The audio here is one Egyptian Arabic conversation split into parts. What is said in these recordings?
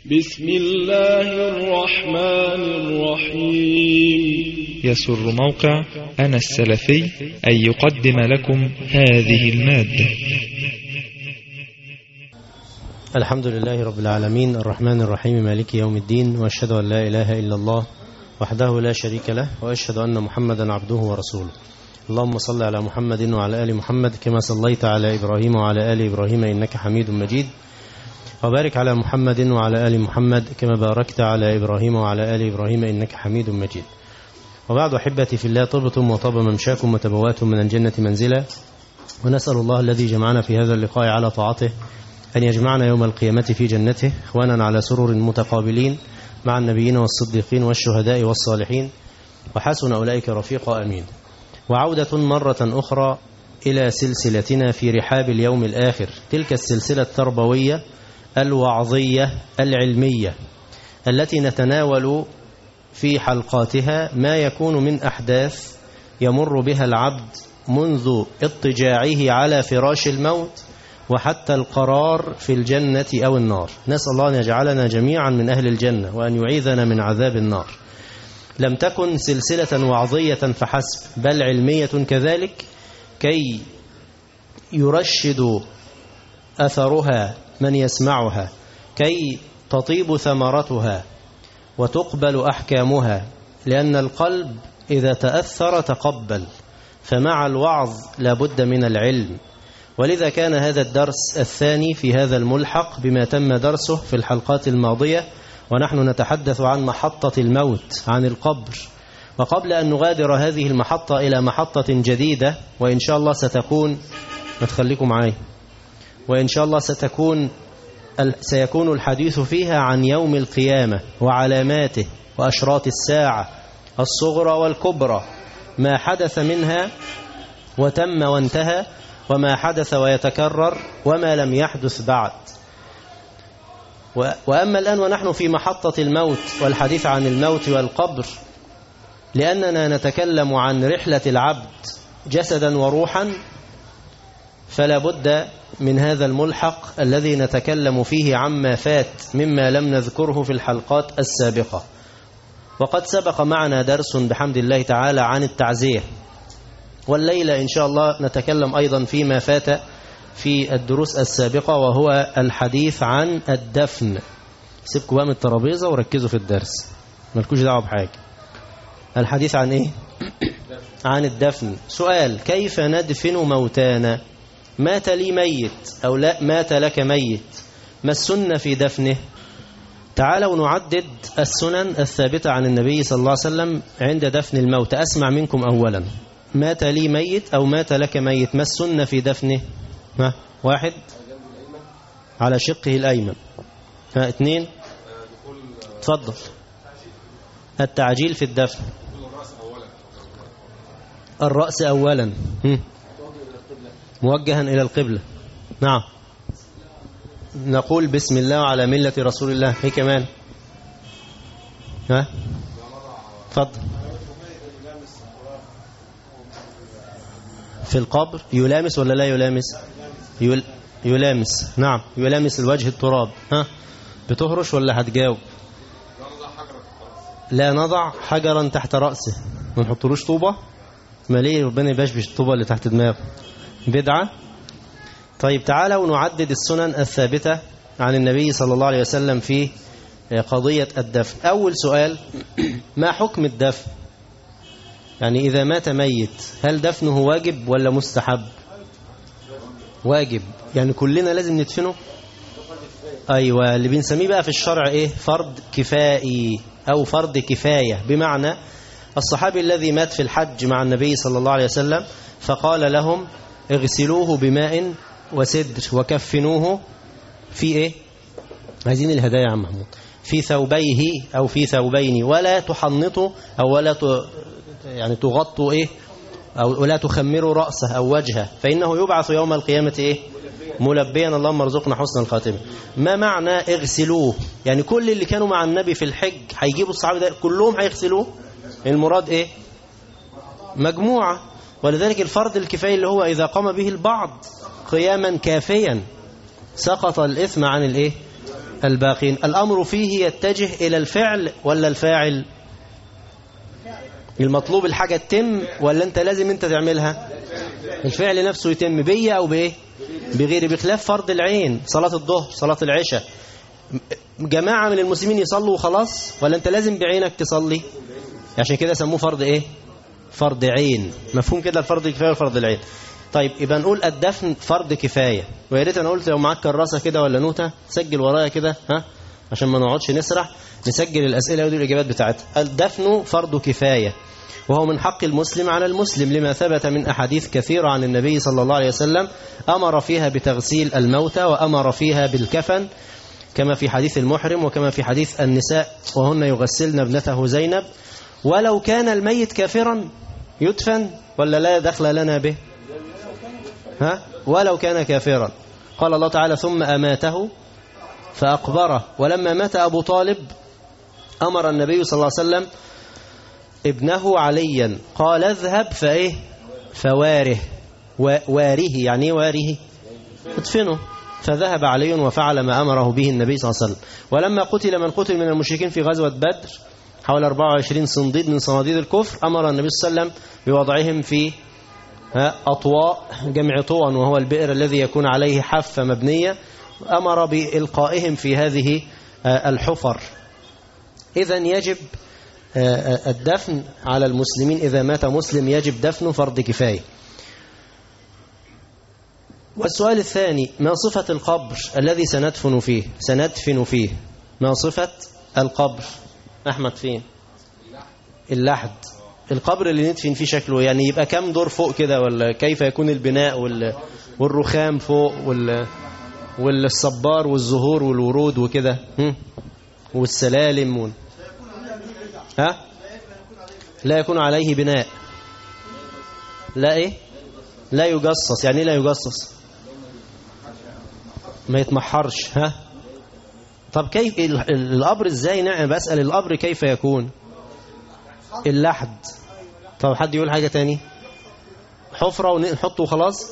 بسم الله الرحمن الرحيم يسر موقع أنا السلفي أن يقدم لكم هذه المادة الحمد لله رب العالمين الرحمن الرحيم مالك يوم الدين وأشهد أن لا إله إلا الله وحده لا شريك له وأشهد أن محمدا عبده ورسوله اللهم صل على محمد وعلى آل محمد كما صليت على إبراهيم وعلى آل إبراهيم إنك حميد مجيد وبارك على محمد وعلى آل محمد كما باركت على إبراهيم وعلى آل إبراهيم إنك حميد مجيد وبعد أحبتي في الله طبتم وطاب ممشاكم وتبواتم من الجنة منزلا ونسأل الله الذي جمعنا في هذا اللقاء على طاعته أن يجمعنا يوم القيامة في جنته إخوانا على سرر متقابلين مع النبيين والصديقين والشهداء والصالحين وحسن أولئك رفيقا أمين وعودة مرة أخرى إلى سلسلتنا في رحاب اليوم الآخر تلك السلسلة التربوية الوعظية العلمية التي نتناول في حلقاتها ما يكون من أحداث يمر بها العبد منذ اضطجاعه على فراش الموت وحتى القرار في الجنة أو النار نسأل الله أن يجعلنا جميعا من أهل الجنة وأن يعيذنا من عذاب النار لم تكن سلسلة وعظية فحسب بل علمية كذلك كي يرشد أثرها من يسمعها كي تطيب ثمرتها وتقبل أحكامها لأن القلب إذا تأثر تقبل فمع الوعظ لابد من العلم ولذا كان هذا الدرس الثاني في هذا الملحق بما تم درسه في الحلقات الماضية ونحن نتحدث عن محطة الموت عن القبر وقبل أن نغادر هذه المحطة إلى محطة جديدة وإن شاء الله ستكون ما تخليكم معايا وإن شاء الله ستكون سيكون الحديث فيها عن يوم القيامة وعلاماته وأشراط الساعة الصغرى والكبرى ما حدث منها وتم وانتهى وما حدث ويتكرر وما لم يحدث بعد وأما الآن ونحن في محطة الموت والحديث عن الموت والقبر لأننا نتكلم عن رحلة العبد جسدا وروحا فلا بد من هذا الملحق الذي نتكلم فيه عما فات مما لم نذكره في الحلقات السابقة وقد سبق معنا درس بحمد الله تعالى عن التعزية والليلة إن شاء الله نتكلم أيضا فيما فات في الدروس السابقة وهو الحديث عن الدفن سيبكوا بقى من الترابيزة وركزوا في الدرس مالكوش دعوة بحاجة الحديث عن ايه عن الدفن سؤال كيف ندفن موتانا مات لي ميت أو لا مات لك ميت ما السنة في دفنه تعالوا نعدد السنن الثابتة عن النبي صلى الله عليه وسلم عند دفن الموت أسمع منكم أولا مات لي ميت أو مات لك ميت ما السنة في دفنه ها واحد على شقه الأيمن ها اثنين تفضل التعجيل في الدفن الرأس أولا موجها إلى القبلة نعم نقول بسم الله على ملة رسول الله هي كمان ها تفضل في القبر يلامس ولا لا يلامس يل... يلامس نعم يلامس الوجه التراب ها بتهرش ولا هتجاوب لا نضع حجرا تحت رأسه ما نحطلوش طوبة ما ليه ربنا يبشبش الطوبة اللي تحت دماغه بدعة طيب تعالوا نعدد السنن الثابتة عن النبي صلى الله عليه وسلم في قضية الدفن أول سؤال ما حكم الدفن يعني إذا مات ميت هل دفنه واجب ولا مستحب واجب يعني كلنا لازم ندفنه أيوة اللي بنسميه بقى في الشرع إيه فرض كفائي أو فرض كفاية بمعنى الصحابي الذي مات في الحج مع النبي صلى الله عليه وسلم فقال لهم اغسلوه بماء وسدر وكفنوه في إيه عايزين الهدايا يا عم محمود في ثوبيه أو في ثوبين ولا تحنطوا أو ولا يعني تغطوا إيه أو ولا تخمروا رأسه أو وجهه فإنه يبعث يوم القيامة إيه ملبيا اللهم ارزقنا حسن الخاتمة ما معنى اغسلوه يعني كل اللي كانوا مع النبي في الحج هيجيبوا الصحابة ده كلهم هيغسلوه المراد إيه مجموعة ولذلك الفرض الكفاية اللي هو إذا قام به البعض قياما كافيا سقط الإثم عن الإيه الباقين الأمر فيه يتجه إلى الفعل ولا الفاعل المطلوب الحاجة تتم ولا أنت لازم أنت تعملها الفعل نفسه يتم بيا أو بإيه بغير بخلاف فرض العين صلاة الظهر صلاة العشاء جماعة من المسلمين يصلوا وخلاص ولا أنت لازم بعينك تصلي عشان كده سموه فرض إيه فرض عين مفهوم كده الفرض الكفاية وفرض العين طيب يبقى نقول الدفن فرض كفاية ويا ريت انا قلت لو معاك كراسة كده ولا نوتة سجل ورايا كده ها عشان ما نقعدش نسرح نسجل الأسئلة ودي الإجابات بتاعتها الدفن فرض كفاية وهو من حق المسلم على المسلم لما ثبت من أحاديث كثيرة عن النبي صلى الله عليه وسلم أمر فيها بتغسيل الموتى وأمر فيها بالكفن كما في حديث المحرم وكما في حديث النساء وهن يغسلن ابنته زينب ولو كان الميت كافرا يدفن ولا لا دخل لنا به ها ولو كان كافرا قال الله تعالى ثم أماته فأقبره ولما مات أبو طالب أمر النبي صلى الله عليه وسلم ابنه عليا قال اذهب فإيه فواره واره يعني ايه واره ادفنه فذهب علي وفعل ما أمره به النبي صلى الله عليه وسلم ولما قتل من قتل من المشركين في غزوة بدر حوالي 24 صنديد من صناديد الكفر أمر النبي صلى الله عليه وسلم بوضعهم في أطواء جمع طوى وهو البئر الذي يكون عليه حافة مبنية أمر بإلقائهم في هذه الحفر إذا يجب الدفن على المسلمين إذا مات مسلم يجب دفنه فرض كفاية والسؤال الثاني ما صفة القبر الذي سندفن فيه سندفن فيه ما صفة القبر أحمد فين اللحد القبر اللي ندفن فيه شكله يعني يبقى كم دور فوق كده ولا كيف يكون البناء والرخام فوق والصبار والزهور والورود وكده والسلالم و... ها لا يكون عليه بناء لا ايه لا يجصص يعني لا يجصص ما يتمحرش ها طب كيف القبر ازاي نعم بسأل القبر كيف يكون اللحد طب حد يقول حاجة تاني حفرة ونحطه وخلاص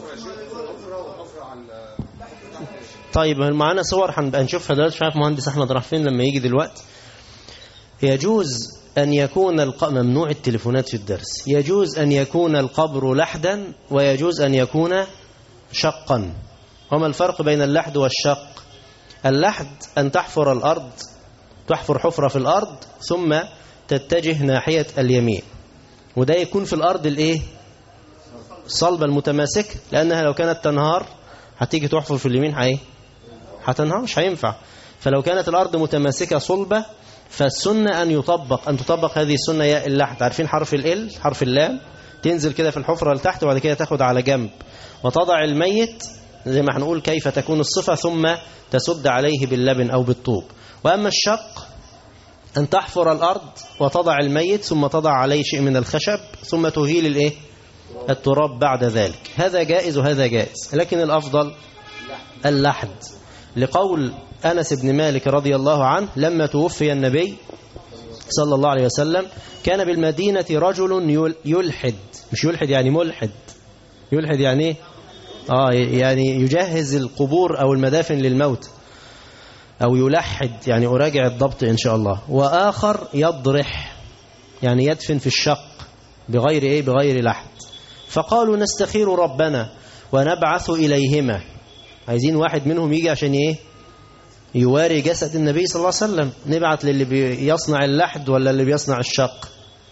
طيب معانا صور هنبقى نشوفها دلوقتي مش عارف مهندس احمد راح فين لما يجي دلوقتي يجوز أن يكون الق... ممنوع التليفونات في الدرس يجوز أن يكون القبر لحدا ويجوز أن يكون شقا وما الفرق بين اللحد والشق اللحد أن تحفر الأرض تحفر حفرة في الأرض ثم تتجه ناحية اليمين وده يكون في الأرض الإيه صلبة المتماسك لأنها لو كانت تنهار هتيجي تحفر في اليمين هاي هتنهار مش هينفع فلو كانت الأرض متماسكة صلبة فالسنة أن يطبق أن تطبق هذه السنة يا اللحد عارفين حرف ال حرف اللام تنزل كده في الحفرة لتحت وبعد كده تاخد على جنب وتضع الميت زي ما هنقول كيف تكون الصفة ثم تسد عليه باللبن أو بالطوب وأما الشق أن تحفر الأرض وتضع الميت ثم تضع عليه شيء من الخشب ثم تهيل الإيه؟ التراب بعد ذلك هذا جائز وهذا جائز لكن الأفضل اللحد لقول أنس بن مالك رضي الله عنه لما توفي النبي صلى الله عليه وسلم كان بالمدينة رجل يلحد مش يلحد يعني ملحد يلحد يعني ايه آه يعني يجهز القبور أو المدافن للموت أو يلحد يعني أراجع الضبط إن شاء الله وآخر يضرح يعني يدفن في الشق بغير إيه بغير لحد فقالوا نستخير ربنا ونبعث إليهما عايزين واحد منهم يجي عشان إيه يواري جسد النبي صلى الله عليه وسلم نبعت للي بيصنع اللحد ولا اللي بيصنع الشق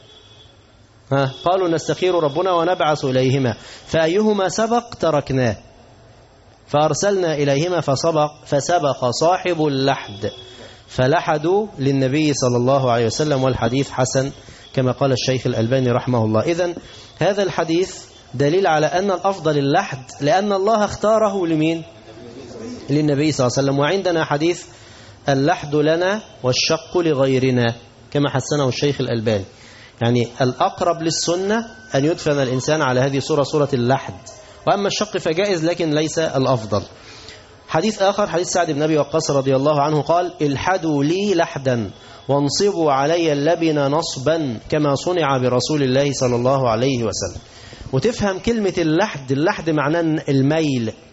ها قالوا نستخير ربنا ونبعث إليهما فأيهما سبق تركناه فأرسلنا إليهما فسبق, فسبق صاحب اللحد فلحدوا للنبي صلى الله عليه وسلم والحديث حسن كما قال الشيخ الألباني رحمه الله إذن هذا الحديث دليل على أن الأفضل اللحد لأن الله اختاره لمين للنبي صلى الله عليه وسلم وعندنا حديث اللحد لنا والشق لغيرنا كما حسنه الشيخ الألباني يعني الأقرب للسنة أن يدفن الإنسان على هذه صورة صورة اللحد وأما الشق فجائز لكن ليس الأفضل حديث آخر حديث سعد بن أبي وقاص رضي الله عنه قال الحدوا لي لحدا وانصبوا علي اللبن نصبا كما صنع برسول الله صلى الله عليه وسلم وتفهم كلمة اللحد اللحد معناه الميل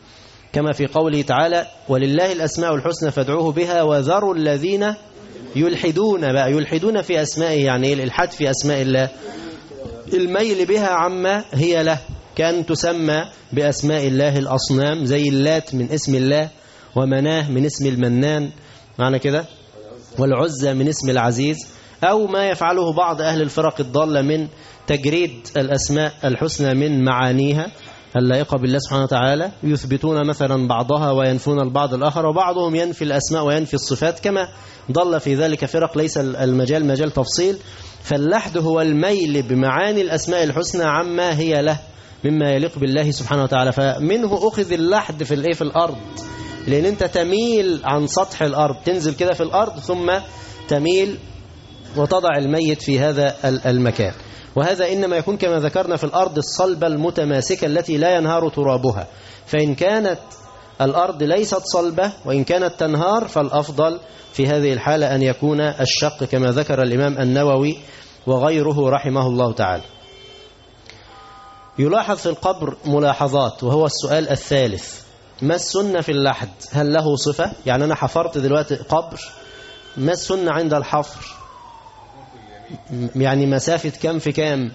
كما في قوله تعالى ولله الأسماء الحسنى فادعوه بها وذروا الذين يلحدون بقى يلحدون في أسمائه يعني الإلحاد في أسماء الله الميل بها عما هي له كان تسمى بأسماء الله الأصنام زي اللات من اسم الله ومناه من اسم المنان معنى كده والعزة من اسم العزيز أو ما يفعله بعض أهل الفرق الضالة من تجريد الأسماء الحسنى من معانيها اللائقة بالله سبحانه وتعالى يثبتون مثلا بعضها وينفون البعض الآخر وبعضهم ينفي الأسماء وينفي الصفات كما ضل في ذلك فرق ليس المجال مجال تفصيل فاللحد هو الميل بمعاني الأسماء الحسنى عما هي له مما يليق بالله سبحانه وتعالى فمنه أخذ اللحد في الايه في الأرض لأن أنت تميل عن سطح الأرض تنزل كده في الأرض ثم تميل وتضع الميت في هذا المكان وهذا إنما يكون كما ذكرنا في الأرض الصلبة المتماسكة التي لا ينهار ترابها فإن كانت الأرض ليست صلبة وإن كانت تنهار فالأفضل في هذه الحالة أن يكون الشق كما ذكر الإمام النووي وغيره رحمه الله تعالى يلاحظ في القبر ملاحظات وهو السؤال الثالث ما السنة في اللحد هل له صفة يعني أنا حفرت دلوقتي قبر ما السنة عند الحفر يعني مسافة كام في كام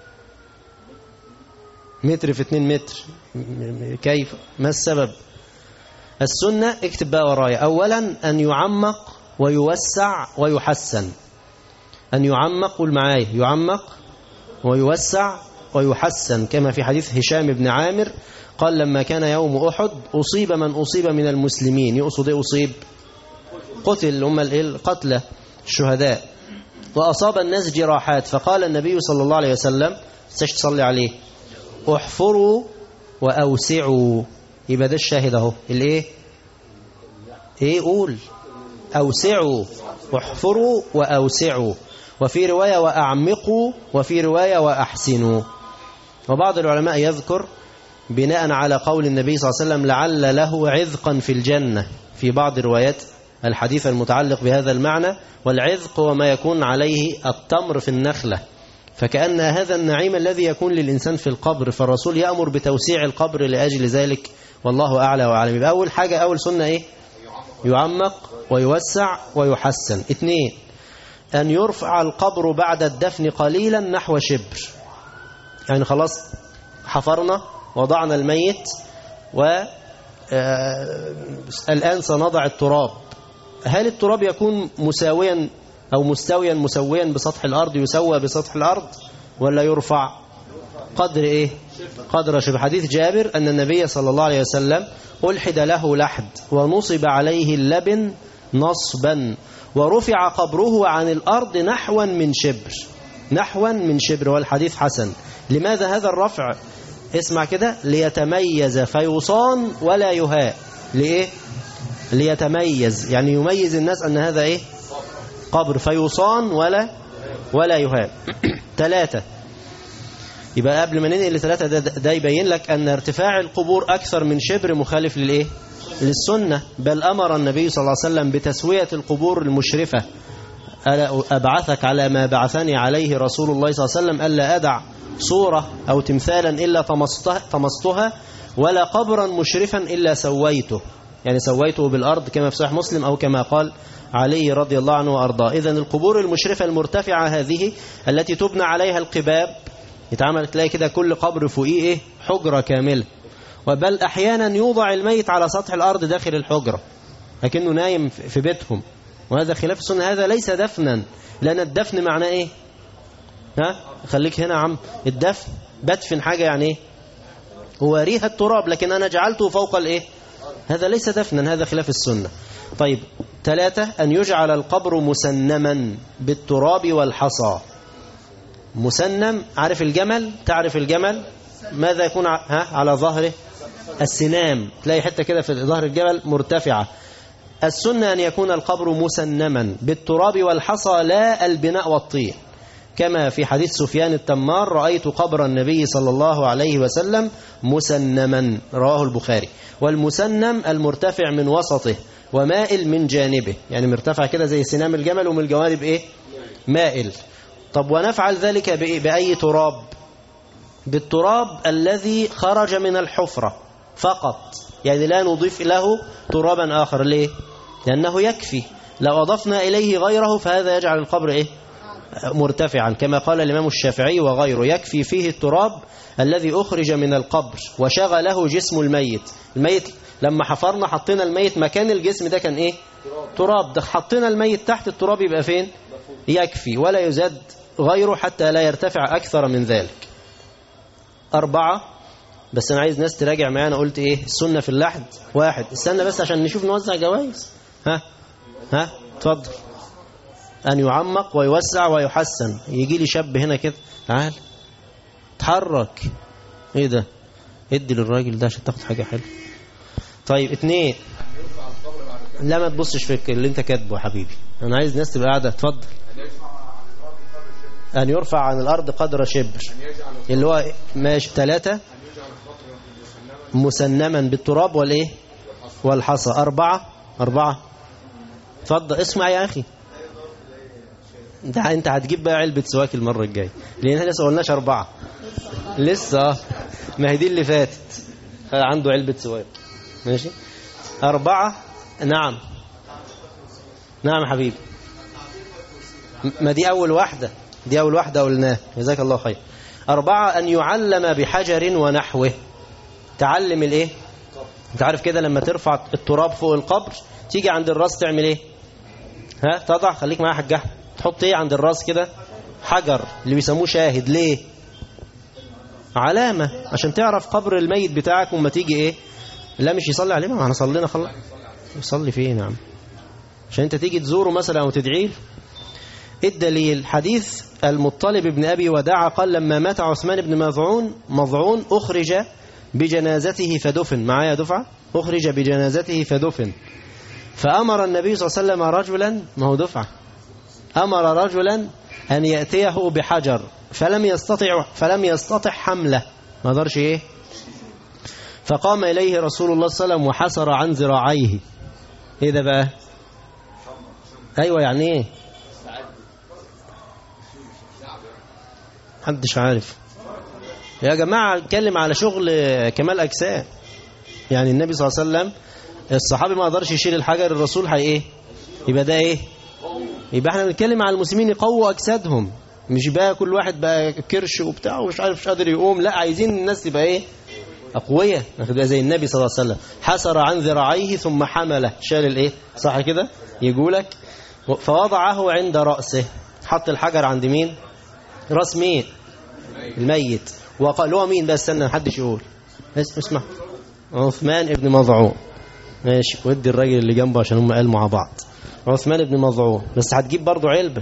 متر في اتنين متر كيف ما السبب السنة اكتب بقى ورايا أولا أن يعمق ويوسع ويحسن أن يعمق قول معايا يعمق ويوسع ويحسن كما في حديث هشام بن عامر قال لما كان يوم أحد أصيب من أصيب من المسلمين يقصد ايه أصيب قتل هم القتلى الشهداء وأصاب الناس جراحات فقال النبي صلى الله عليه وسلم تصلي عليه احفروا وأوسعوا يبقى ده الشاهد اهو الايه ايه قول أوسعوا واحفروا وأوسعوا وفي رواية وأعمقوا وفي رواية وأحسنوا وبعض العلماء يذكر بناء على قول النبي صلى الله عليه وسلم لعل له عذقا في الجنة في بعض روايات الحديث المتعلق بهذا المعنى والعذق هو ما يكون عليه التمر في النخلة فكأن هذا النعيم الذي يكون للإنسان في القبر فالرسول يأمر بتوسيع القبر لأجل ذلك والله أعلى وأعلم يبقى أول حاجة أول سنة إيه يعمق ويوسع ويحسن اثنين أن يرفع القبر بعد الدفن قليلا نحو شبر يعني خلاص حفرنا وضعنا الميت والآن سنضع التراب هل التراب يكون مساويا أو مستويا مسويا بسطح الأرض يسوى بسطح الأرض ولا يرفع قدر إيه قدر شبه حديث جابر أن النبي صلى الله عليه وسلم ألحد له لحد ونصب عليه اللبن نصبا ورفع قبره عن الأرض نحوا من شبر نحوا من شبر والحديث حسن لماذا هذا الرفع اسمع كده ليتميز فيصان ولا يهاء لإيه ليتميز يعني يميز الناس أن هذا إيه قبر فيصان ولا ولا يهاب ثلاثة يبقى قبل ما ننقل لثلاثة ده, ده يبين لك أن ارتفاع القبور أكثر من شبر مخالف للإيه للسنة بل أمر النبي صلى الله عليه وسلم بتسوية القبور المشرفة ألا أبعثك على ما بعثني عليه رسول الله صلى الله عليه وسلم ألا أدع صورة أو تمثالا إلا طمستها, طمستها ولا قبرا مشرفا إلا سويته يعني سويته بالأرض كما في صحيح مسلم أو كما قال علي رضي الله عنه وأرضاه إذا القبور المشرفة المرتفعة هذه التي تبنى عليها القباب يتعمل تلاقي كده كل قبر فوقيه إيه حجرة كاملة وبل أحيانا يوضع الميت على سطح الأرض داخل الحجرة لكنه نايم في بيتهم وهذا خلاف السنة هذا ليس دفنا لأن الدفن معناه إيه ها خليك هنا عم الدفن بدفن حاجة يعني إيه هو ريح التراب لكن أنا جعلته فوق الإيه هذا ليس دفنا هذا خلاف السنة طيب ثلاثة أن يجعل القبر مسنما بالتراب والحصى مسنم عارف الجمل تعرف الجمل ماذا يكون ها على ظهره السنام تلاقي حتة كده في ظهر الجبل مرتفعة السنة أن يكون القبر مسنما بالتراب والحصى لا البناء والطين كما في حديث سفيان التمار رأيت قبر النبي صلى الله عليه وسلم مسنما رواه البخاري والمسنم المرتفع من وسطه ومائل من جانبه يعني مرتفع كده زي سنام الجمل ومن الجوانب ايه مائل طب ونفعل ذلك بأي تراب بالتراب الذي خرج من الحفرة فقط يعني لا نضيف له ترابا آخر ليه لأنه يكفي لو أضفنا إليه غيره فهذا يجعل القبر إيه مرتفعا كما قال الإمام الشافعي وغيره يكفي فيه التراب الذي أخرج من القبر وشغله جسم الميت الميت لما حفرنا حطينا الميت مكان الجسم ده كان إيه تراب ده حطينا الميت تحت التراب يبقى فين يكفي ولا يزاد غيره حتى لا يرتفع أكثر من ذلك أربعة بس أنا عايز ناس تراجع معايا أنا قلت إيه السنة في اللحد واحد استنى بس عشان نشوف نوزع جوائز ها ها اتفضل أن يعمق ويوسع ويحسن يجي لي شاب هنا كده تعال اتحرك ايه ده ادي للراجل ده عشان تاخد حاجة حلوة طيب اتنين لا ما تبصش في اللي انت كاتبه يا حبيبي انا عايز ناس تبقى قاعده اتفضل ان يرفع عن الارض قدر شبر اللي هو ماشي ثلاثة مسنما بالتراب والايه والحصى أربعة أربعة اتفضل اسمع يا أخي ده انت هتجيب بقى علبة سواك المرة الجاية لأن احنا لسه قلناش أربعة لسه ما هي دي اللي فاتت عنده علبة سواك ماشي أربعة نعم نعم يا حبيبي ما دي أول واحدة دي أول واحدة قلناها جزاك الله خير أربعة أن يعلم بحجر ونحوه تعلم الإيه أنت عارف كده لما ترفع التراب فوق القبر تيجي عند الراس تعمل إيه ها تضع خليك معايا حاج أحمد تحط إيه عند الراس كده حجر اللي بيسموه شاهد ليه علامة عشان تعرف قبر الميت بتاعك وما تيجي إيه لا مش يصلي عليه ما احنا صلينا خلاص يصلي فين يا عم عشان انت تيجي تزوره مثلا او تدعيه الدليل حديث المطلب بن أبي وداع قال لما مات عثمان بن مظعون مظعون أخرج بجنازته فدفن معايا دفعة أخرج بجنازته فدفن فأمر النبي صلى الله عليه وسلم رجلا ما هو دفعة أمر رجلا أن يأتيه بحجر فلم يستطع فلم يستطع حمله ما قدرش إيه فقام إليه رسول الله صلى الله عليه وسلم وحسر عن ذراعيه إيه ده بقى أيوة يعني إيه محدش عارف يا جماعة اتكلم على شغل كمال أجسام يعني النبي صلى الله عليه وسلم الصحابي ما قدرش يشيل الحجر الرسول هي ايه يبقى ده ايه يبقى احنا بنتكلم على المسلمين يقووا اجسادهم مش بقى كل واحد بقى كرش وبتاع ومش عارف مش قادر يقوم لا عايزين الناس تبقى ايه أقوياء زي النبي صلى الله عليه وسلم حسر عن ذراعيه ثم حمله شال الايه صح كده يقولك فوضعه عند رأسه حط الحجر عند مين راس مين الميت وقال هو مين بس استنى محدش يقول اسم اسمع عثمان ابن مظعون ماشي ودي الراجل اللي جنبه عشان هم قالوا مع بعض عثمان ابن مظعون بس هتجيب برضه علبة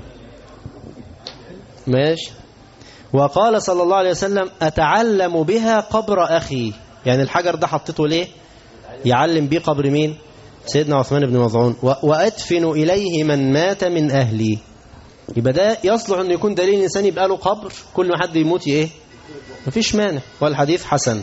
ماشي وقال صلى الله عليه وسلم أتعلم بها قبر أخي يعني الحجر ده حطيته ليه يعلم بيه قبر مين سيدنا عثمان بن مظعون وأدفن إليه من مات من أهلي يبقى ده يصلح أن يكون دليل إنسان يبقى له قبر كل ما حد يموت إيه مفيش مانع والحديث حسن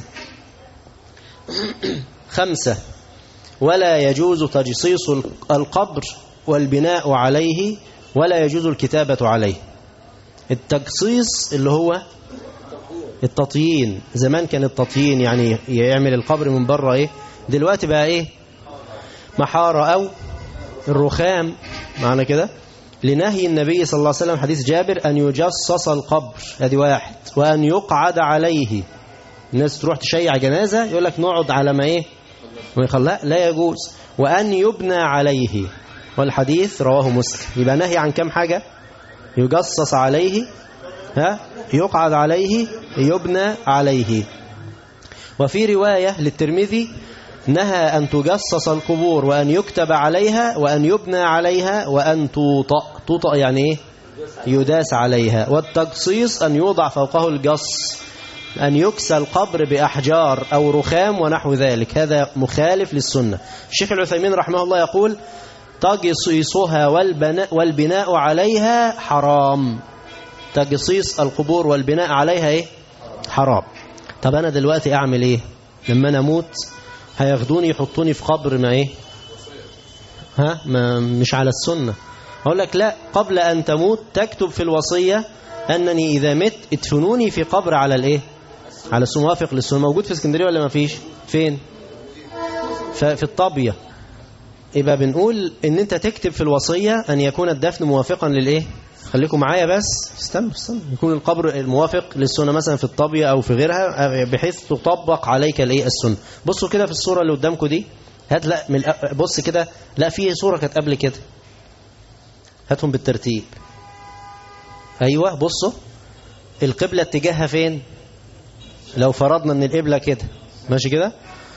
خمسة ولا يجوز تجصيص القبر والبناء عليه ولا يجوز الكتابة عليه التجصيص اللي هو التطيين زمان كان التطيين يعني يعمل القبر من بره ايه دلوقتي بقى ايه محارة او الرخام معنى كده لنهي النبي صلى الله عليه وسلم حديث جابر أن يجصص القبر ادي واحد وأن يقعد عليه الناس تروح تشيع جنازة يقول لك نقعد على ما ايه لا لا يجوز وأن يبنى عليه والحديث رواه مسلم يبقى نهي عن كم حاجة يجصص عليه ها يقعد عليه يبنى عليه وفي رواية للترمذي نهى أن تجصص القبور وأن يكتب عليها وأن يبنى عليها وأن توطأ توطأ يعني إيه يداس عليها والتجصيص أن يوضع فوقه الجص أن يكسى القبر بأحجار أو رخام ونحو ذلك هذا مخالف للسنة الشيخ العثيمين رحمه الله يقول تجصيصها والبناء, والبناء عليها حرام تجصيص القبور والبناء عليها ايه حرام طب انا دلوقتي اعمل ايه لما انا اموت هياخدوني يحطوني في قبر ما ايه ها ما مش على السنة اقول لك لا قبل ان تموت تكتب في الوصية انني اذا مت ادفنوني في قبر على الايه على السنة موافق للسنة موجود في اسكندرية ولا ما فيش فين ففي الطابية يبقى بنقول ان انت تكتب في الوصية ان يكون الدفن موافقا للايه خليكم معايا بس استنى استنى يكون القبر الموافق للسنة مثلا في الطابية او في غيرها بحيث تطبق عليك الايه السنة بصوا كده في الصورة اللي قدامكم دي هات لا من بص كده لا في صورة كانت قبل كده هاتهم بالترتيب ايوه بصوا القبلة اتجاهها فين لو فرضنا ان القبلة كده ماشي كده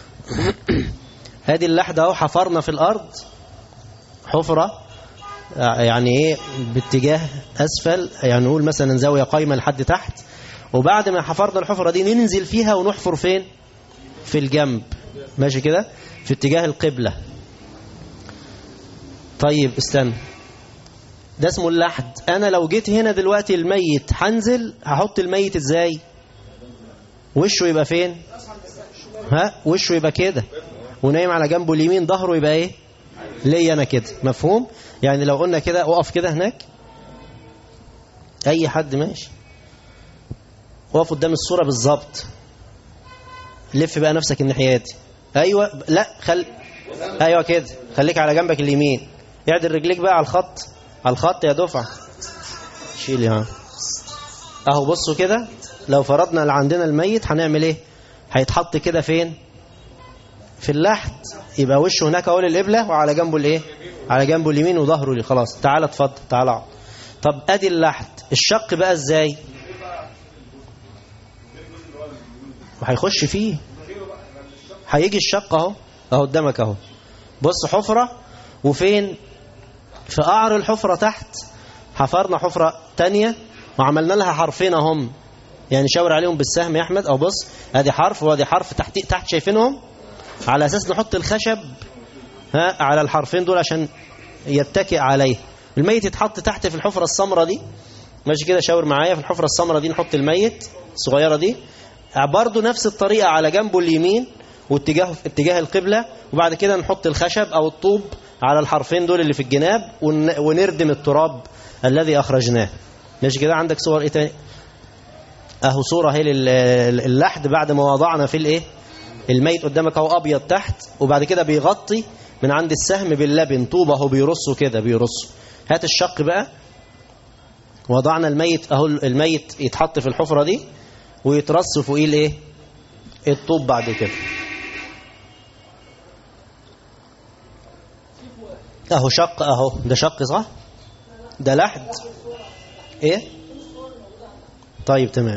هذه اللحدة اهو حفرنا في الارض حفرة يعني ايه باتجاه اسفل يعني نقول مثلا زاوية قايمة لحد تحت وبعد ما حفرنا الحفرة دي ننزل فيها ونحفر فين في الجنب ماشي كده في اتجاه القبلة طيب استنى ده اسمه اللحد انا لو جيت هنا دلوقتي الميت هنزل هحط الميت ازاي وشه يبقى فين ها وشه يبقى كده ونايم على جنبه اليمين ظهره يبقى ايه ليا انا كده مفهوم يعني لو قلنا كده اقف كده هناك اي حد ماشي اقف قدام الصورة بالظبط لف بقى نفسك الناحياتي ايوه لا خل ايوه كده خليك على جنبك اليمين اعدل رجليك بقى على الخط على الخط يا دفعه شيلي ها اهو بصوا كده لو فرضنا اللي عندنا الميت هنعمل ايه هيتحط كده فين في اللحد يبقى وشه هناك اهو للقبله وعلى جنبه الايه على جنبه اليمين وظهره خلاص تعالى اتفضل تعالى اقعد طب ادي اللحد الشق بقى ازاي وهيخش فيه هيجي الشق اهو اهو قدامك اهو بص حفرة وفين في قعر الحفرة تحت حفرنا حفرة تانية وعملنا لها حرفين اهم يعني شاور عليهم بالسهم يا احمد او بص ادي حرف وادي حرف تحت تحت شايفينهم على اساس نحط الخشب ها على الحرفين دول عشان يتكئ عليه الميت يتحط تحت في الحفرة السمراء دي ماشي كده شاور معايا في الحفرة السمراء دي نحط الميت الصغيرة دي برضه نفس الطريقة على جنبه اليمين واتجاه في اتجاه القبلة وبعد كده نحط الخشب أو الطوب على الحرفين دول اللي في الجناب ونردم التراب الذي أخرجناه ماشي كده عندك صور ايه تاني اهو صورة هي اللحد بعد ما وضعنا في الايه الميت قدامك اهو ابيض تحت وبعد كده بيغطي من عند السهم باللبن طوب اهو بيرصه كده بيرصه هات الشق بقى وضعنا الميت اهو الميت يتحط في الحفرة دي ويترص فوقيه الايه الطوب بعد كده اهو شق اهو ده شق صح ده لحد ايه طيب تمام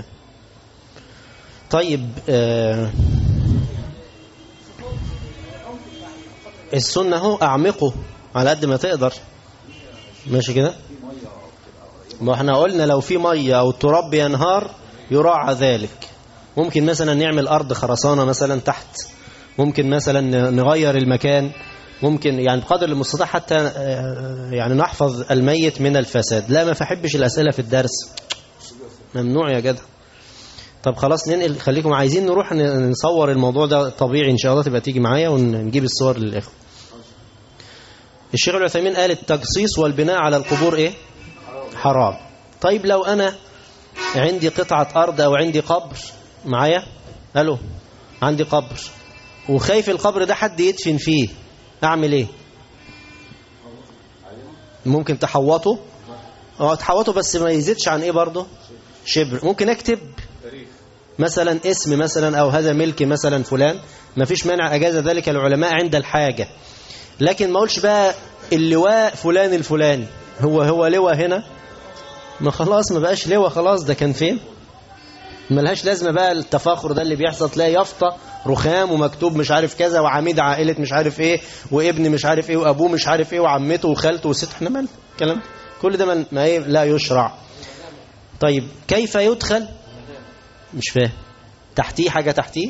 طيب آه السنة اهو اعمقه على قد ما تقدر ماشي كده ما احنا قلنا لو في مية او التراب بينهار يراعى ذلك ممكن مثلا نعمل أرض خرسانة مثلا تحت ممكن مثلا نغير المكان ممكن يعني بقدر المستطاع حتى يعني نحفظ الميت من الفساد لا ما فحبش الأسئلة في الدرس ممنوع يا جدع طب خلاص ننقل خليكم عايزين نروح نصور الموضوع ده طبيعي إن شاء الله تبقى تيجي معايا ونجيب الصور للإخوة الشيخ العثيمين قال التجصيص والبناء على القبور إيه حرام طيب لو أنا عندي قطعة أرض أو عندي قبر معايا ألو عندي قبر وخايف القبر ده حد يدفن فيه أعمل إيه ممكن تحوطه اه تحوطه بس ما يزيدش عن إيه برضه شبر ممكن أكتب مثلا اسم مثلا أو هذا ملك مثلا فلان ما فيش مانع أجاز ذلك العلماء عند الحاجة لكن ما اقولش بقى اللواء فلان الفلاني هو هو لواء هنا ما خلاص ما بقاش لواء خلاص ده كان فين ملهاش لازمه بقى التفاخر ده اللي بيحصل تلاقي يافطه رخام ومكتوب مش عارف كذا وعميد عائله مش عارف ايه وابن مش عارف ايه وابوه مش عارف ايه وعمته وخالته وست احنا مال الكلام كل ده ما, ما ايه لا يشرع طيب كيف يدخل مش فاهم تحتيه حاجه تحتيه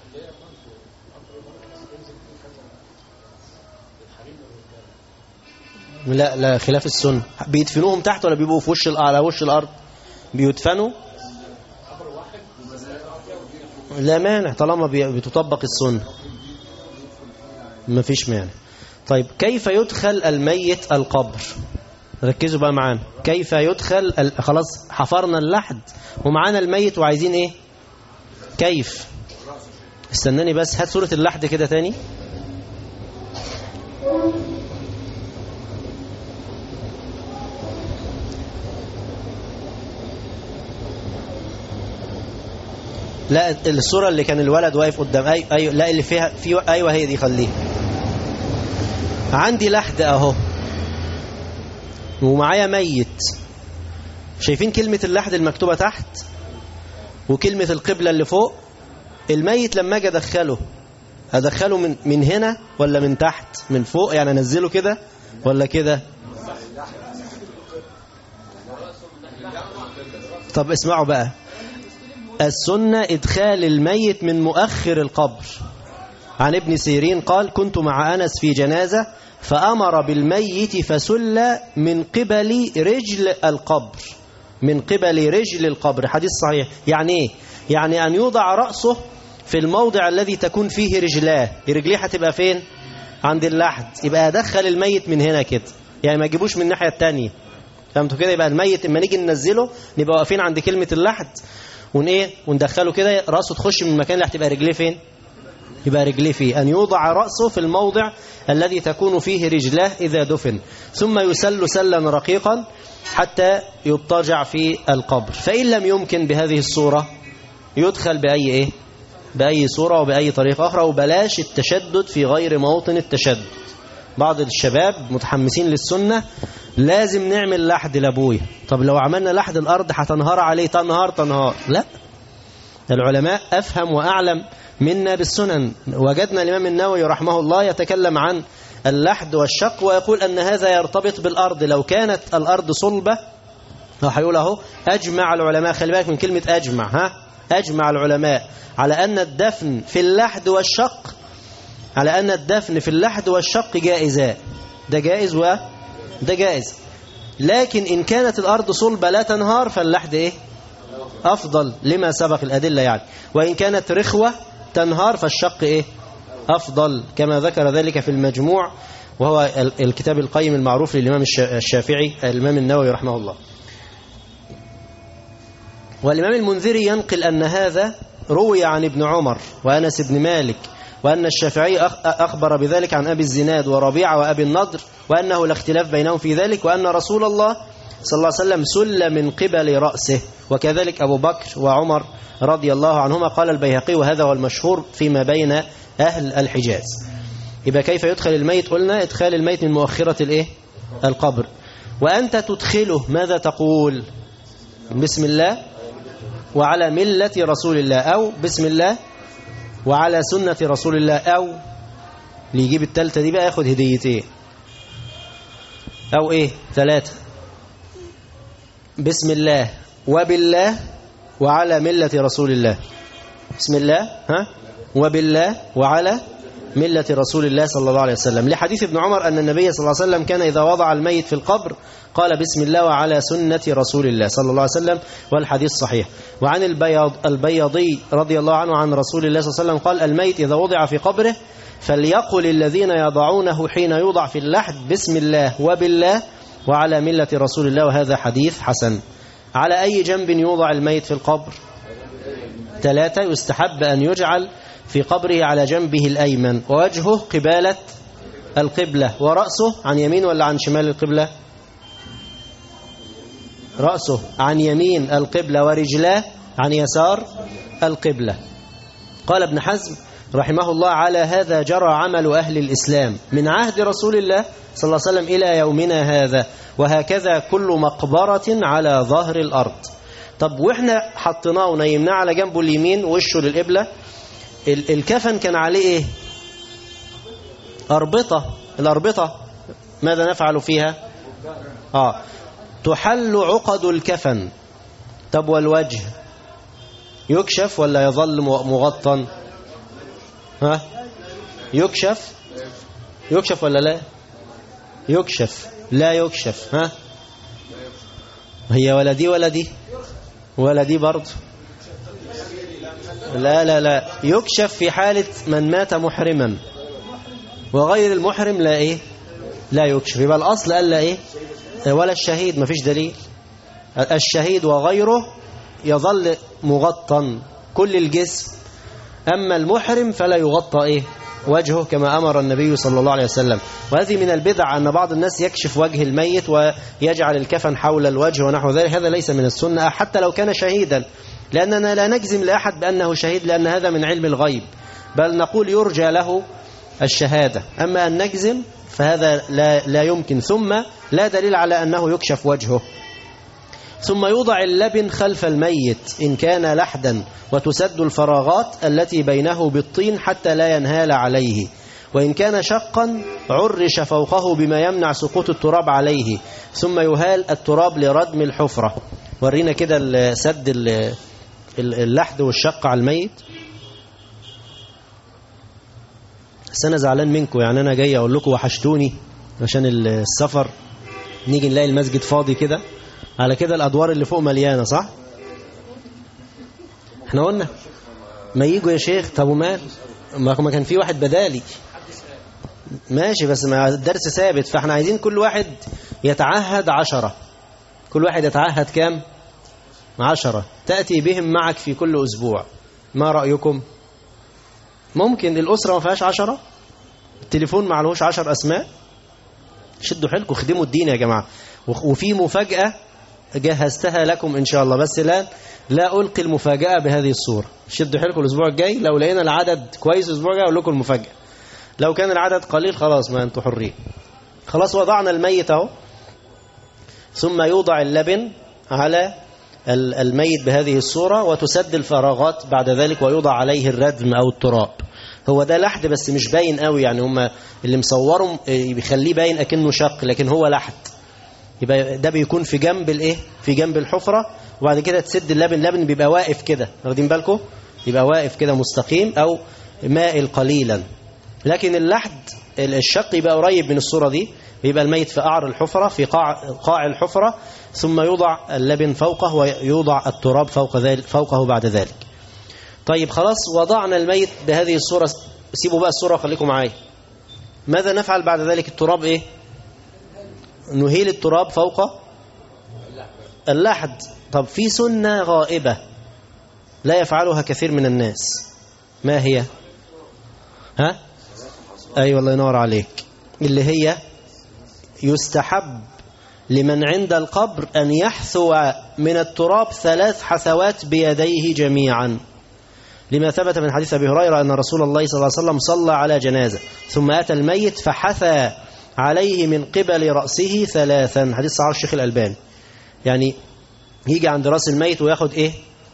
لا لا خلاف السنة بيدفنوهم تحت ولا بيبقوا في وش على وش الأرض بيدفنوا لا مانع طالما بتطبق السنة ما فيش مانع طيب كيف يدخل الميت القبر ركزوا بقى معانا كيف يدخل ال... خلاص حفرنا اللحد ومعانا الميت وعايزين ايه كيف استناني بس هات صورة اللحد كده تاني لا الصورة اللي كان الولد واقف قدام أي أي لا اللي فيها في أيوة هي دي خليها عندي لحد أهو ومعايا ميت شايفين كلمة اللحد المكتوبة تحت وكلمة القبلة اللي فوق الميت لما اجي ادخله ادخله من من هنا ولا من تحت من فوق يعني انزله كده ولا كده طب اسمعوا بقى السنة إدخال الميت من مؤخر القبر عن ابن سيرين قال كنت مع أنس في جنازة فأمر بالميت فسل من قبل رجل القبر من قبل رجل القبر حديث صحيح يعني إيه؟ يعني أن يوضع رأسه في الموضع الذي تكون فيه رجلاه رجليه هتبقى فين عند اللحد يبقى أدخل الميت من هنا كده يعني ما يجيبوش من الناحية التانية فهمتوا كده يبقى الميت اما نيجي ننزله نبقى واقفين عند كلمة اللحد ون ايه وندخله كده راسه تخش من المكان اللي هتبقى رجليه فين يبقى رجليه فيه أن يوضع رأسه في الموضع الذي تكون فيه رجلاه إذا دفن ثم يسل سلا رقيقا حتى يضطجع في القبر فإن لم يمكن بهذه الصورة يدخل بأي إيه بأي صورة وبأي طريقة أخرى وبلاش التشدد في غير موطن التشدد بعض الشباب متحمسين للسنة لازم نعمل لحد لابويا طب لو عملنا لحد الأرض هتنهار عليه تنهار تنهار لا العلماء أفهم وأعلم منا بالسنن وجدنا الإمام النووي رحمه الله يتكلم عن اللحد والشق ويقول أن هذا يرتبط بالأرض لو كانت الأرض صلبة لو هيقول اهو أجمع العلماء خلي بالك من كلمة أجمع ها أجمع العلماء على أن الدفن في اللحد والشق على أن الدفن في اللحد والشق جائزان ده جائز وده جائز لكن إن كانت الأرض صلبة لا تنهار فاللحد إيه أفضل لما سبق الأدلة يعني وإن كانت رخوة تنهار فالشق إيه أفضل كما ذكر ذلك في المجموع وهو الكتاب القيم المعروف للإمام الشافعي الإمام النووي رحمه الله والإمام المنذري ينقل أن هذا روي عن ابن عمر وأنس بن مالك وأن الشافعي أخبر بذلك عن أبي الزناد وربيعة وأبي النضر وأنه لا اختلاف بينهم في ذلك وأن رسول الله صلى الله عليه وسلم سل من قبل رأسه وكذلك أبو بكر وعمر رضي الله عنهما قال البيهقي وهذا هو المشهور فيما بين أهل الحجاز يبقى كيف يدخل الميت قلنا ادخال الميت من مؤخرة الايه القبر وأنت تدخله ماذا تقول بسم الله وعلى ملة رسول الله أو بسم الله وعلى سنة رسول الله أو اللي يجيب التالتة دي بقى ياخد هديتين أو إيه ثلاثة بسم الله وبالله وعلى ملة رسول الله بسم الله ها وبالله وعلى ملة رسول الله صلى الله عليه وسلم لحديث ابن عمر أن النبي صلى الله عليه وسلم كان إذا وضع الميت في القبر قال بسم الله وعلى سنة رسول الله صلى الله عليه وسلم والحديث صحيح وعن البياض البياضي رضي الله عنه عن رسول الله صلى الله عليه وسلم قال الميت إذا وضع في قبره فليقل الذين يضعونه حين يوضع في اللحد بسم الله وبالله وعلى ملة رسول الله وهذا حديث حسن على أي جنب يوضع الميت في القبر ثلاثة يستحب أن يجعل في قبره على جنبه الأيمن ووجهه قبالة القبلة ورأسه عن يمين ولا عن شمال القبلة رأسه عن يمين القبلة ورجلاه عن يسار القبلة قال ابن حزم رحمه الله على هذا جرى عمل أهل الإسلام من عهد رسول الله صلى الله عليه وسلم إلى يومنا هذا وهكذا كل مقبرة على ظهر الأرض طب وإحنا حطيناه ونيمناه على جنبه اليمين وشه للقبلة الكفن كان عليه إيه أربطة الأربطة ماذا نفعل فيها آه تحل عقد الكفن طب والوجه يكشف ولا يظل مغطى ها يكشف يكشف ولا لا يكشف لا يكشف ها هي ولا دي ولا دي ولا دي برضه لا لا لا يكشف في حالة من مات محرما وغير المحرم لا ايه لا يكشف يبقى الاصل قال لا ايه ولا الشهيد ما فيش دليل الشهيد وغيره يظل مغطى كل الجسم أما المحرم فلا يغطى إيه وجهه كما أمر النبي صلى الله عليه وسلم وهذه من البدع أن بعض الناس يكشف وجه الميت ويجعل الكفن حول الوجه ونحو ذلك هذا ليس من السنة حتى لو كان شهيدا لأننا لا نجزم لأحد بأنه شهيد لأن هذا من علم الغيب بل نقول يرجى له الشهادة أما أن نجزم فهذا لا, لا يمكن ثم لا دليل على أنه يكشف وجهه ثم يوضع اللبن خلف الميت إن كان لحدا وتسد الفراغات التي بينه بالطين حتى لا ينهال عليه وإن كان شقا عرش فوقه بما يمنع سقوط التراب عليه ثم يهال التراب لردم الحفرة ورينا كده سد اللحد والشق على الميت بس أنا زعلان منكم يعني أنا جاي أقول لكم وحشتوني عشان السفر نيجي نلاقي المسجد فاضي كده على كده الأدوار اللي فوق مليانة صح احنا قلنا ما يجوا يا شيخ طب ومال ما كان في واحد بدالي ماشي بس مع الدرس ثابت فاحنا عايزين كل واحد يتعهد عشرة كل واحد يتعهد كام عشرة تأتي بهم معك في كل أسبوع ما رأيكم ممكن الأسرة ما فيهاش عشرة التليفون ما عليهوش عشر أسماء شدوا حيلكم خدموا الدين يا جماعة وفي مفاجأة جهزتها لكم إن شاء الله بس لا لا ألقي المفاجأة بهذه الصورة شدوا حيلكم الأسبوع الجاي لو لقينا العدد كويس الأسبوع الجاي أقول لكم المفاجأة لو كان العدد قليل خلاص ما أنتم حرين خلاص وضعنا الميت اهو ثم يوضع اللبن على الميت بهذه الصورة وتسد الفراغات بعد ذلك ويوضع عليه الردم أو التراب هو ده لحد بس مش باين قوي يعني هم اللي مصورهم بيخليه باين أكنه شق لكن هو لحد يبقى ده بيكون في جنب الايه في جنب الحفرة وبعد كده تسد اللبن اللبن بيبقى واقف كده واخدين بالكم يبقى واقف كده مستقيم أو مائل قليلا لكن اللحد الشق يبقى قريب من الصورة دي يبقى الميت في قعر الحفرة في قاع, قاع الحفرة ثم يوضع اللبن فوقه ويوضع التراب فوق ذلك فوقه بعد ذلك طيب خلاص وضعنا الميت بهذه الصورة سيبوا بقى الصورة وخليكم معايا ماذا نفعل بعد ذلك التراب ايه نهيل التراب فوق اللحد طب في سنة غائبة لا يفعلها كثير من الناس ما هي ها أي أيوة الله ينور عليك اللي هي يستحب لمن عند القبر أن يحثو من التراب ثلاث حثوات بيديه جميعا لما ثبت من حديث أبي هريرة أن رسول الله صلى الله عليه وسلم صلى على جنازة ثم أتى الميت فحثى عليه من قبل رأسه ثلاثا حديث صحيح الشيخ الألباني يعني يجي عند رأس الميت وياخد إيه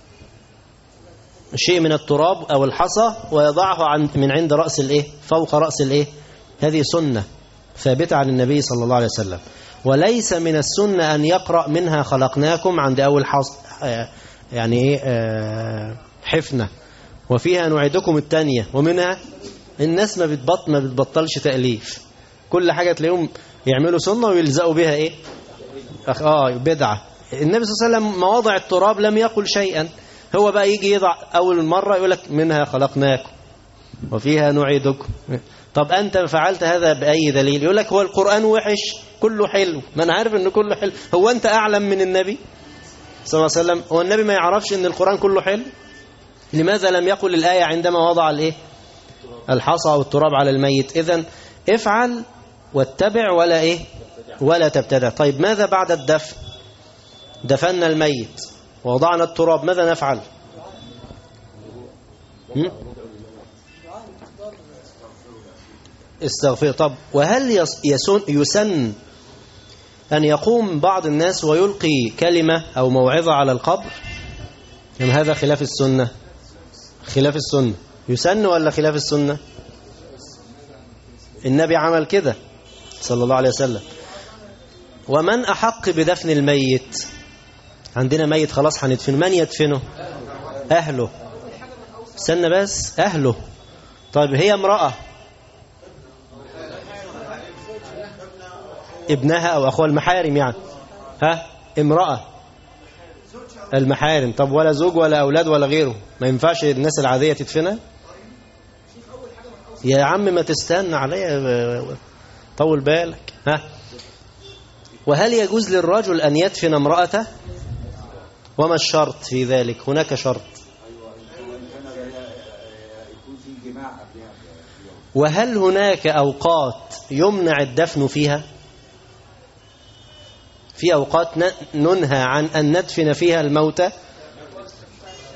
شيء من التراب أو الحصى ويضعه عن من عند رأس الإيه فوق رأس الإيه هذه سنة ثابتة عن النبي صلى الله عليه وسلم وليس من السنة أن يقرأ منها خلقناكم عند أول حص يعني إيه حفنة وفيها نعيدكم الثانية ومنها الناس ما بتبط ما بتبطلش تأليف كل حاجة تلاقيهم يعملوا سنة ويلزقوا بها إيه آه بدعة النبي صلى الله عليه وسلم مواضع التراب لم يقل شيئا هو بقى يجي يضع أول مرة يقول لك منها خلقناكم وفيها نعيدكم طب أنت فعلت هذا بأي دليل يقول لك هو القرآن وحش كله حلو ما أنا عارف أنه كله حلو هو أنت أعلم من النبي صلى الله عليه وسلم هو النبي ما يعرفش أن القرآن كله حلو لماذا لم يقل الآية عندما وضع الإيه الحصى أو التراب على الميت إذا افعل واتبع ولا إيه ولا تبتدع طيب ماذا بعد الدفن دفنا الميت ووضعنا التراب ماذا نفعل استغفر طب وهل يسن, يسن أن يقوم بعض الناس ويلقي كلمة أو موعظة على القبر أم هذا خلاف السنة خلاف السنة يسن ولا خلاف السنة النبي عمل كده صلى الله عليه وسلم ومن أحق بدفن الميت عندنا ميت خلاص هندفن من يدفنه أهله استنى بس أهله طيب هي امرأة ابنها أو أخوها المحارم يعني ها امرأة المحارم طب ولا زوج ولا أولاد ولا غيره ما ينفعش الناس العادية تدفنها يا عم ما تستنى عليا طول بالك ها وهل يجوز للرجل أن يدفن امرأته وما الشرط في ذلك هناك شرط وهل هناك أوقات يمنع الدفن فيها في أوقات ننهى عن أن ندفن فيها الموتى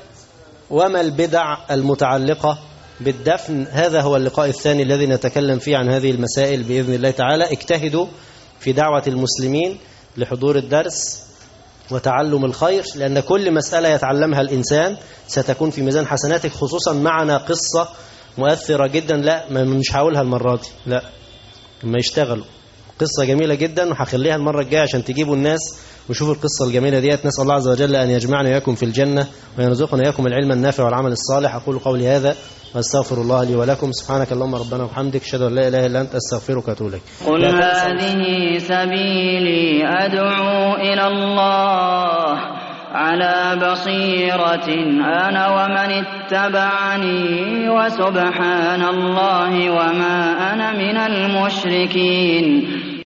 وما البدع المتعلقة بالدفن هذا هو اللقاء الثاني الذي نتكلم فيه عن هذه المسائل بإذن الله تعالى اجتهدوا في دعوة المسلمين لحضور الدرس وتعلم الخير لأن كل مسألة يتعلمها الإنسان ستكون في ميزان حسناتك خصوصا معنا قصة مؤثرة جدا لا مش هقولها المرة دي لا لما يشتغلوا قصة جميلة جدا وهخليها المرة الجاية عشان تجيبوا الناس وشوفوا القصة الجميلة ديت نسأل الله عز وجل أن يجمعنا وإياكم في الجنة ويرزقنا إياكم العلم النافع والعمل الصالح أقول قولي هذا وأستغفر الله لي ولكم سبحانك اللهم ربنا وبحمدك أشهد أن لا إله إلا أنت أستغفرك وأتوب إليك قل هذه سبيلي أدعو إلى الله على بصيرة أنا ومن اتبعني وسبحان الله وما أنا من المشركين